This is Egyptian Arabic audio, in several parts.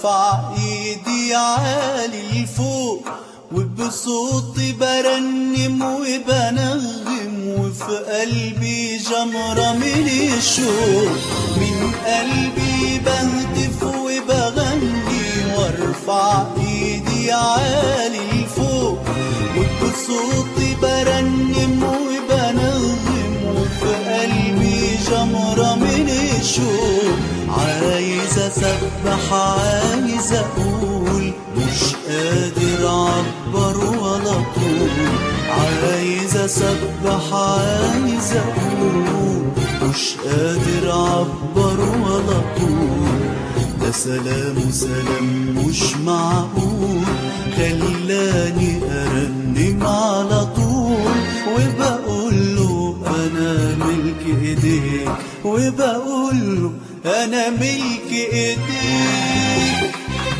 وارفع ايدي عالي لفوق وبصوتي برنم وبنغم وفي قلبي جمرة من الشوق من قلبي بهتف وبغني وارفع ايدي عالي لفوق وبصوتي برنم وبنغم وفي قلبي جمرة من الشوق عايز اسبح عايز اقول مش قادر اعبر ولا طول عايز اسبح عايز اقول مش قادر اعبر ولا طول ده سلام سلام مش معقول خلاني ارنم على طول وبقول له انا ملك ايديك وبقول له انا ملك ايديك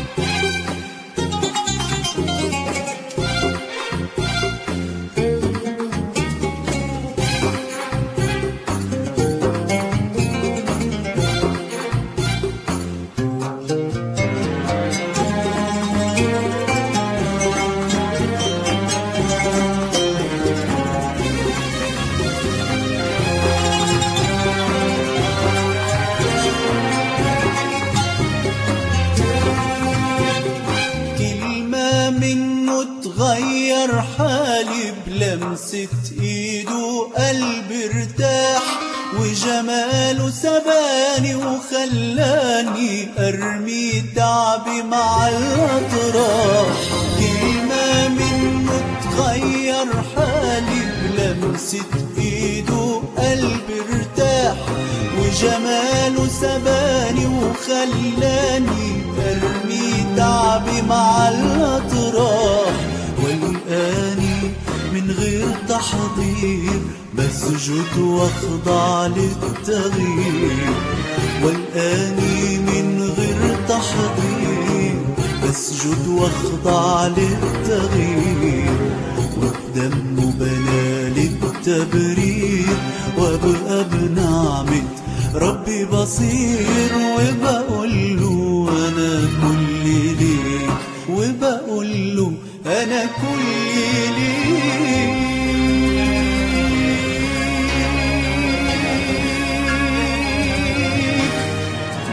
كلمة منه تغير حالي بلمسة ايده قلبي ارتاح وجماله سباني وخلاني ارمي تعبي مع الاطراح كلمة منه تغير حالي بلمسة ايده قلبي ارتاح وجماله سباني وخلاني ارمي تعبي مع الاطراح والقاني من غير تحضير بسجد واخضع للتغيير والقاني من غير تحضير بسجد واخضع للتغيير وبدمه بنال التبرير وابقى بنعمة ربي بصير وبقول له انا كل ليك وبقول له انا كل ليك